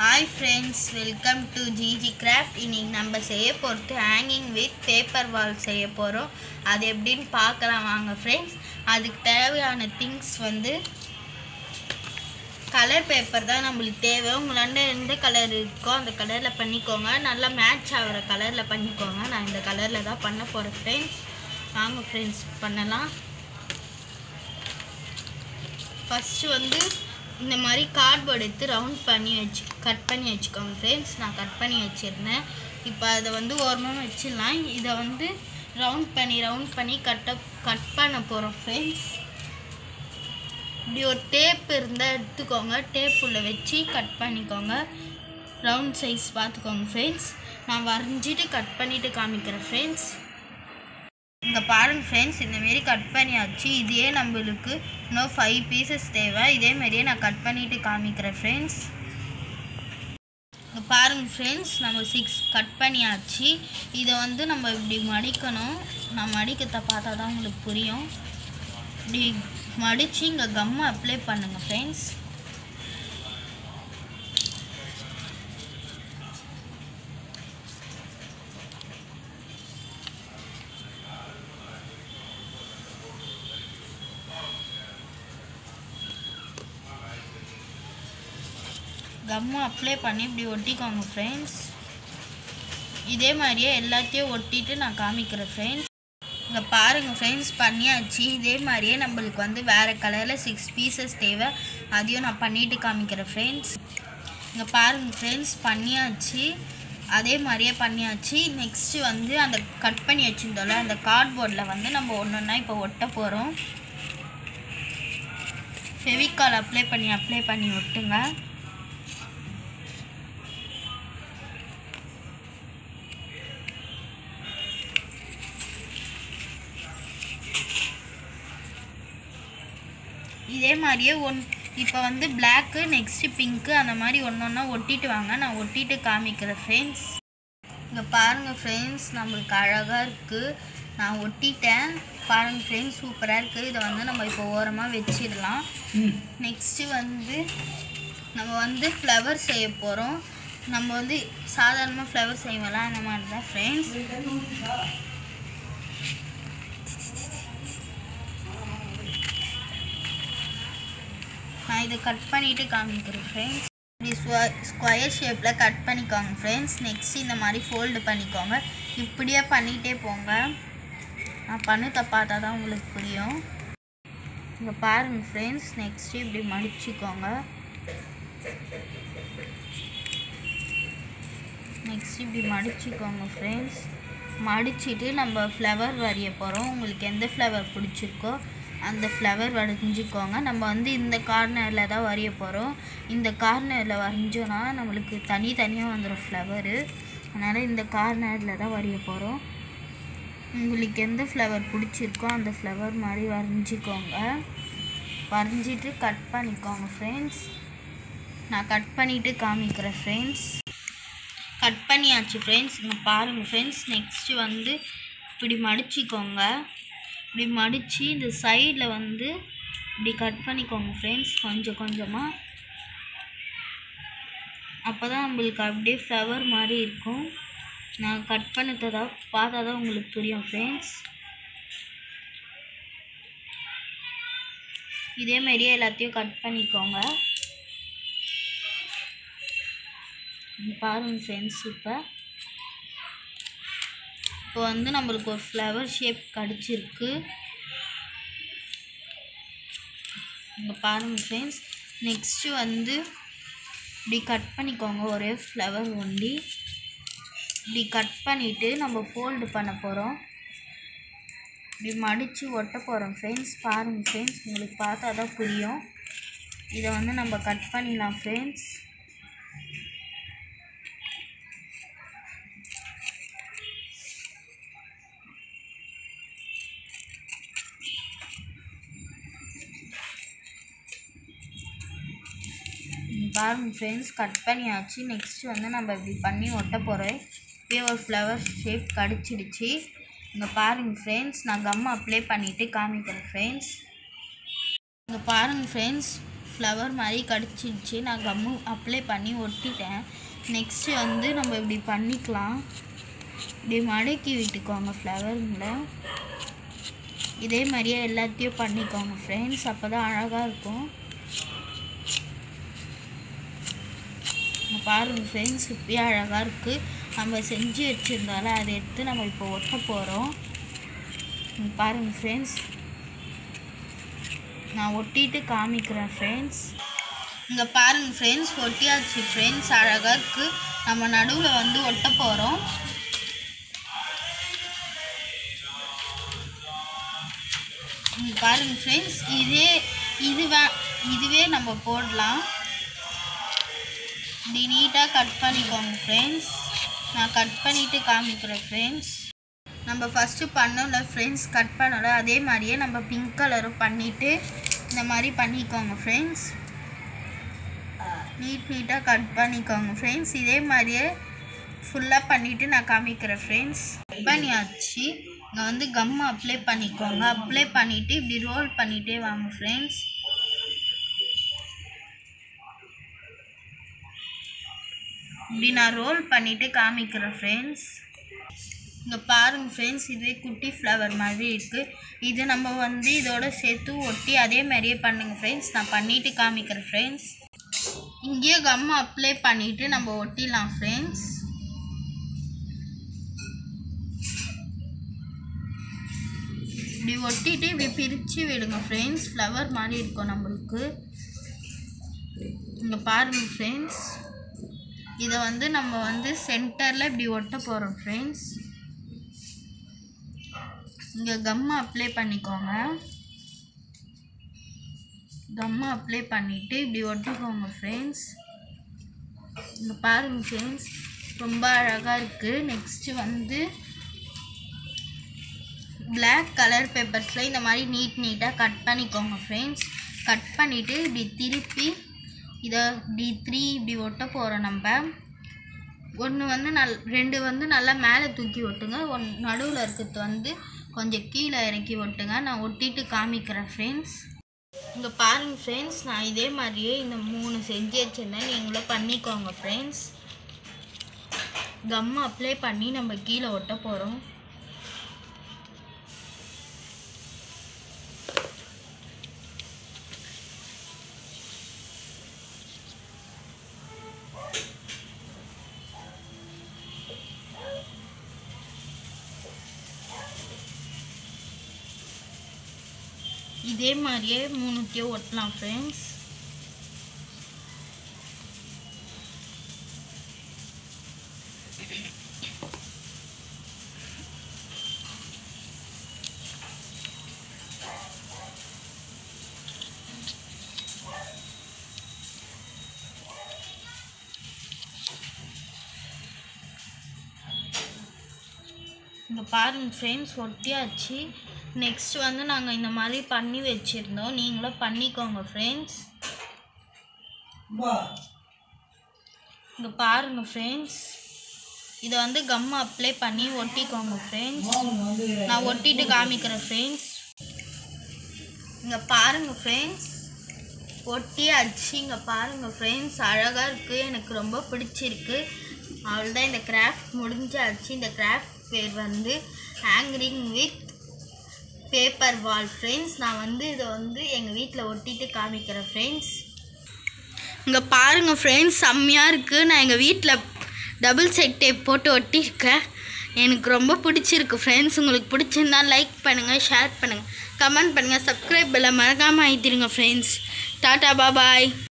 hi friends welcome to GG craft இன்னைக்கு நம்ம செய்ய போகிறது ஹேங்கிங் வித் பேப்பர் வால் செய்ய போகிறோம் அது எப்படின்னு பார்க்கலாம் வாங்க ஃப்ரெண்ட்ஸ் அதுக்கு தேவையான திங்ஸ் வந்து கலர் பேப்பர் தான் நம்மளுக்கு தேவை உங்களாண்ட எந்த கலர் இருக்கோ அந்த கலரில் பண்ணிக்கோங்க நல்லா மேட்ச் ஆகிற கலரில் பண்ணிக்கோங்க நான் இந்த கலரில் தான் பண்ண போகிறேன் ஃப்ரெண்ட்ஸ் வாங்க ஃப்ரெண்ட்ஸ் பண்ணலாம் ஃபஸ்ட்டு வந்து இந்த மாதிரி கார்ட்போர்டு எடுத்து ரவுண்ட் பண்ணி வச்சு கட் பண்ணி வச்சுக்கோங்க ஃப்ரெண்ட்ஸ் நான் கட் பண்ணி வச்சுருந்தேன் இப்போ அதை வந்து ஓரமாக வச்சிடலாம் இதை வந்து ரவுண்ட் பண்ணி ரவுண்ட் பண்ணி கட்ட கட் பண்ண போகிறோம் ஃப்ரெண்ட்ஸ் இப்படி ஒரு டேப் இருந்தால் எடுத்துக்கோங்க டேப் உள்ள வச்சு கட் பண்ணிக்கோங்க ரவுண்ட் சைஸ் பார்த்துக்கோங்க ஃப்ரெண்ட்ஸ் நான் வரைஞ்சிட்டு கட் பண்ணிவிட்டு காமிக்கிறேன் ஃப்ரெண்ட்ஸ் இங்கே பாருங்க ஃப்ரெண்ட்ஸ் இந்தமாரி கட் பண்ணியாச்சு இதே நம்மளுக்கு இன்னும் ஃபைவ் பீசஸ் தேவை இதே மாதிரியே நான் கட் பண்ணிவிட்டு காமிக்கிறேன் ஃப்ரெண்ட்ஸ் இங்கே பாருங்க ஃப்ரெண்ட்ஸ் நம்ம சிக்ஸ் கட் பண்ணியாச்சு இதை வந்து நம்ம இப்படி மடிக்கணும் நான் மடிக்கத்தை பார்த்தா தான் உங்களுக்கு புரியும் இப்படி மடித்து இங்கே கம்மு அப்ளை பண்ணுங்கள் ஃப்ரெண்ட்ஸ் கம்மு அப்ளை பண்ணி இப்படி ஒட்டிக்கோங்க ஃப்ரெண்ட்ஸ் இதே மாதிரியே எல்லாத்தையும் ஒட்டிட்டு நான் காமிக்கிறேன் ஃப்ரெண்ட்ஸ் இங்கே பாருங்கள் ஃப்ரெண்ட்ஸ் பண்ணியாச்சு இதே மாதிரியே நம்மளுக்கு வந்து வேறு கலரில் சிக்ஸ் பீசஸ் தேவை அதையும் நான் பண்ணிட்டு காமிக்கிறேன் ஃப்ரெண்ட்ஸ் இங்கே பாருங்கள் ஃப்ரெண்ட்ஸ் பண்ணியாச்சு அதே மாதிரியே பண்ணியாச்சு நெக்ஸ்ட்டு வந்து அந்த கட் பண்ணி வச்சுருந்தோம்ல அந்த கார்ட்போர்டில் வந்து நம்ம ஒன்று ஒன்றா இப்போ ஒட்ட போகிறோம் ஃபெவிகால் அப்ளை பண்ணி அப்ளை பண்ணி ஒட்டுங்க இதே மாதிரியே ஒன் இப்போ வந்து பிளாக்கு நெக்ஸ்ட்டு பிங்க்கு அந்த மாதிரி ஒன்று ஒன்றா ஒட்டிட்டு வாங்க நான் ஒட்டிட்டு காமிக்கிறேன் ஃப்ரெண்ட்ஸ் இங்கே பாருங்கள் ஃப்ரெண்ட்ஸ் நம்மளுக்கு அழகாக இருக்குது நான் ஒட்டிட்டேன் பாருங்கள் ஃப்ரெண்ட்ஸ் சூப்பராக இருக்குது இதை வந்து நம்ம இப்போ ஓரமாக வச்சிடலாம் நெக்ஸ்ட்டு வந்து நம்ம வந்து ஃப்ளவர் செய்ய போகிறோம் நம்ம வந்து சாதாரணமாக ஃப்ளவர் செய்வோம்ல அந்த மாதிரி தான் ஃப்ரெண்ட்ஸ் நான் இதை கட் பண்ணிவிட்டு காமிக்கிறேன் ஃப்ரெண்ட்ஸ் இப்படி ஸ்கொயர் ஷேப்பில் கட் பண்ணிக்கோங்க ஃப்ரெண்ட்ஸ் நெக்ஸ்ட் இந்த மாதிரி ஃபோல்டு பண்ணிக்கோங்க இப்படியே பண்ணிகிட்டே போங்க நான் பண்ணதை பார்த்தா தான் உங்களுக்கு புரியும் இங்கே பாருங்கள் ஃப்ரெண்ட்ஸ் நெக்ஸ்ட்டு இப்படி மடிச்சுக்கோங்க நெக்ஸ்ட் இப்படி மடிச்சுக்கோங்க ஃப்ரெண்ட்ஸ் மடிச்சிட்டு நம்ம ஃப்ளவர் வரைய போகிறோம் உங்களுக்கு எந்த ஃப்ளவர் பிடிச்சிருக்கோ அந்த ஃப்ளவர் வரைஞ்சிக்கோங்க நம்ம வந்து இந்த கார்னரில் தான் வரைய போகிறோம் இந்த கார்னரில் வரைஞ்சோன்னா நம்மளுக்கு தனி தனியாக வந்துடும் ஃப்ளவரு அதனால் இந்த கார்னரில் தான் வரைய போகிறோம் உங்களுக்கு எந்த ஃப்ளவர் பிடிச்சிருக்கோ அந்த ஃப்ளவர் மாதிரி வரைஞ்சிக்கோங்க வரைஞ்சிட்டு கட் பண்ணிக்கோங்க ஃப்ரெண்ட்ஸ் நான் கட் பண்ணிவிட்டு காமிக்கிறேன் ஃப்ரெண்ட்ஸ் கட் பண்ணியாச்சு ஃப்ரெண்ட்ஸ் இங்கே பாருங்கள் ஃப்ரெண்ட்ஸ் நெக்ஸ்ட்டு வந்து இப்படி மடிச்சிக்கோங்க இப்படி மடித்து இந்த சைடில் வந்து இப்படி கட் பண்ணிக்கோங்க ஃப்ரெண்ட்ஸ் கொஞ்சம் கொஞ்சமாக அப்போ தான் நம்மளுக்கு அப்படியே ஃப்ளவர் மாதிரி இருக்கும் நான் கட் பண்ணதை பார்த்தா தான் உங்களுக்கு புரியும் ஃப்ரெண்ட்ஸ் இதே மாதிரியே எல்லாத்தையும் கட் பண்ணிக்கோங்க பாருங்க ஃப்ரெண்ட்ஸ் இப்போ இப்போ வந்து நம்மளுக்கு ஒரு ஃப்ளவர் ஷேப் கிடச்சிருக்கு இங்கே பாருங்கள் ஃப்ரெண்ட்ஸ் நெக்ஸ்ட்டு வந்து இப்படி கட் பண்ணிக்கோங்க ஒரே ஃப்ளவர் ஒண்டி இப்படி கட் பண்ணிவிட்டு நம்ம ஃபோல்டு பண்ண போகிறோம் இப்படி மடித்து ஒட்ட போகிறோம் ஃப்ரெண்ட்ஸ் பாருங்கள் ஃப்ரெண்ட்ஸ் உங்களுக்கு பார்த்தா தான் புரியும் இதை வந்து நம்ம கட் பண்ணிடலாம் ஃப்ரெண்ட்ஸ் பாருங்க ஃப்ரெண்ட்ஸ் கட் பண்ணியாச்சு நெக்ஸ்ட் வந்து நம்ம இப்படி பண்ணி ஒட்ட போகிறோம் இப்போயே ஒரு ஃப்ளவர் ஷேப் கிடச்சிடுச்சு இங்கே பாருங்கள் ஃப்ரெண்ட்ஸ் நான் கம் அப்ளை பண்ணிவிட்டு காமிக்கிறேன் ஃப்ரெண்ட்ஸ் இங்கே பாருங்கள் ஃப்ரெண்ட்ஸ் ஃப்ளவர் மாதிரி கிடச்சிருச்சு நான் கம்மு அப்ளை பண்ணி ஒட்டிட்டேன் நெக்ஸ்ட்டு வந்து நம்ம இப்படி பண்ணிக்கலாம் இப்படி மடக்கி விட்டுக்கோங்க ஃப்ளவருங்களை இதே மாதிரியே எல்லாத்தையும் பண்ணிக்கோங்க ஃப்ரெண்ட்ஸ் அப்போ தான் அழகாக இருக்கும் இங்க பாருங்க ஃப்ரெண்ட்ஸ் இப்பயே அழகாக இருக்குது நம்ம செஞ்சு வச்சுருந்தால அதை எடுத்து நம்ம இப்போ ஒட்ட போகிறோம் பாருங்க ஃப்ரெண்ட்ஸ் நான் ஒட்டிட்டு காமிக்கிறேன் ஃப்ரெண்ட்ஸ் இங்கே பாருங்க ஃப்ரெண்ட்ஸ் ஒட்டியாச்சு ஃப்ரெண்ட்ஸ் அழகாக இருக்குது நம்ம நடுவில் வந்து ஒட்ட போகிறோம் இங்க பாருங்க ஃப்ரெண்ட்ஸ் இதே இதுவே இதுவே நம்ம போடலாம் இப்படி நீட்டாக கட் பண்ணிக்கோங்க ஃப்ரெண்ட்ஸ் நான் கட் பண்ணிவிட்டு காமிக்கிறேன் ஃப்ரெண்ட்ஸ் நம்ம ஃபஸ்ட்டு பண்ணோம்ல ஃப்ரெண்ட்ஸ் கட் பண்ணல அதே மாதிரியே நம்ம பிங்க் கலரும் பண்ணிவிட்டு இந்த மாதிரி பண்ணிக்கோங்க ஃப்ரெண்ட்ஸ் நீட் நீட்டாக கட் பண்ணிக்கோங்க ஃப்ரெண்ட்ஸ் இதே மாதிரியே ஃபுல்லாக பண்ணிவிட்டு நான் காமிக்கிறேன் ஃப்ரெண்ட்ஸ் கட் பண்ணியாச்சு இங்கே வந்து கம் அப்ளை பண்ணிக்கோங்க அப்ளை பண்ணிவிட்டு இப்படி ரோல் பண்ணிகிட்டே வாங்க ஃப்ரெண்ட்ஸ் இப்படி நான் ரோல் பண்ணிவிட்டு காமிக்கிறேன் ஃப்ரெண்ட்ஸ் இங்கே பாருங்க ஃப்ரெண்ட்ஸ் இதுவே குட்டி ஃப்ளவர் மாதிரி இருக்குது இது நம்ம வந்து இதோட சேர்த்து ஒட்டி அதே மாதிரியே பண்ணுங்க ஃப்ரெண்ட்ஸ் நான் பண்ணிவிட்டு காமிக்கிறேன் ஃப்ரெண்ட்ஸ் இங்கேயே கம் அப்ளை பண்ணிவிட்டு நம்ம ஒட்டிடலாம் ஃப்ரெண்ட்ஸ் இப்படி ஒட்டிட்டு இப்படி பிரித்து விடுங்க ஃப்ரெண்ட்ஸ் ஃப்ளவர் மாதிரி இருக்கும் நம்மளுக்கு இங்கே பாருங்க ஃப்ரெண்ட்ஸ் இதை வந்து நம்ம வந்து சென்டரில் இப்படி ஒட்ட போகிறோம் ஃப்ரெண்ட்ஸ் இங்கே கம்மை அப்ளை பண்ணிக்கோங்க கம்மை அப்ளை பண்ணிவிட்டு இப்படி ஒட்டிக்கோங்க ஃப்ரெண்ட்ஸ் இங்கே பாருங்க ஃப்ரெண்ட்ஸ் ரொம்ப அழகாக இருக்குது நெக்ஸ்ட்டு வந்து Black கலர் பேப்பர்ஸில் இந்த மாதிரி நீட் நீட்டாக கட் பண்ணிக்கோங்க ஃப்ரெண்ட்ஸ் கட் பண்ணிவிட்டு இப்படி திருப்பி இதை இப்படி த்ரீ இப்படி ஒட்ட போகிறோம் நம்ம ஒன்று வந்து நல் ரெண்டு வந்து நல்லா மேலே தூக்கி ஒட்டுங்க ஒன் நடுவில் இருக்கிறது வந்து கொஞ்சம் கீழே இறக்கி ஒட்டுங்க நான் ஒட்டிட்டு காமிக்கிறேன் ஃப்ரெண்ட்ஸ் இங்கே பாருங்க ஃப்ரெண்ட்ஸ் நான் இதே மாதிரியே இந்த மூணு செஞ்சு வச்சுருந்தேன் நீங்களும் பண்ணிக்கோங்க ஃப்ரெண்ட்ஸ் கம் அப்ளை பண்ணி நம்ம கீழே ஒட்ட போகிறோம் இதே மாதிரியே மூணுத்தையும் ஒட்டலாம் ஃப்ரெண்ட்ஸ் இங்கே பாருங்க ஃப்ரெண்ட்ஸ் ஒட்டியாச்சு நெக்ஸ்ட் வந்து நாங்கள் இந்த மாதிரி பண்ணி வச்சுருந்தோம் நீங்களும் பண்ணிக்கோங்க ஃப்ரெண்ட்ஸ் இங்கே பாருங்க ஃப்ரெண்ட்ஸ் இதை வந்து கம் அப்ளை பண்ணி ஒட்டிக்கோங்க ஃப்ரெண்ட்ஸ் நான் ஒட்டிட்டு காமிக்கிறேன் ஃப்ரெண்ட்ஸ் இங்கே பாருங்க ஃப்ரெண்ட்ஸ் ஒட்டியாச்சு இங்கே பாருங்க ஃப்ரெண்ட்ஸ் அழகாக இருக்குது எனக்கு ரொம்ப பிடிச்சிருக்கு அவ்வளோதான் இந்த கிராஃப்ட் முடிஞ்சாச்சு இந்த கிராஃப்ட் பேர் வந்து ஹேங்கரிங் வித் பேப்பர் வால் ஃப்ரெண்ட்ஸ் நான் வந்து இதை வந்து எங்கள் வீட்டில் ஒட்டிட்டு காமிக்கிறேன் ஃப்ரெண்ட்ஸ் இங்கே பாருங்கள் ஃப்ரெண்ட்ஸ் செம்மையாக இருக்குது நான் எங்கள் வீட்டில் டபுள் சைட் டேப் போட்டு ஒட்டியிருக்கேன் எனக்கு ரொம்ப பிடிச்சிருக்கு ஃப்ரெண்ட்ஸ் உங்களுக்கு பிடிச்சிருந்தா லைக் பண்ணுங்கள் ஷேர் பண்ணுங்கள் கமெண்ட் பண்ணுங்கள் சப்ஸ்கிரைப் பெல்லை மறக்காமல் ஆயிட்டிருங்க ஃப்ரெண்ட்ஸ் டாட்டா பாபாய்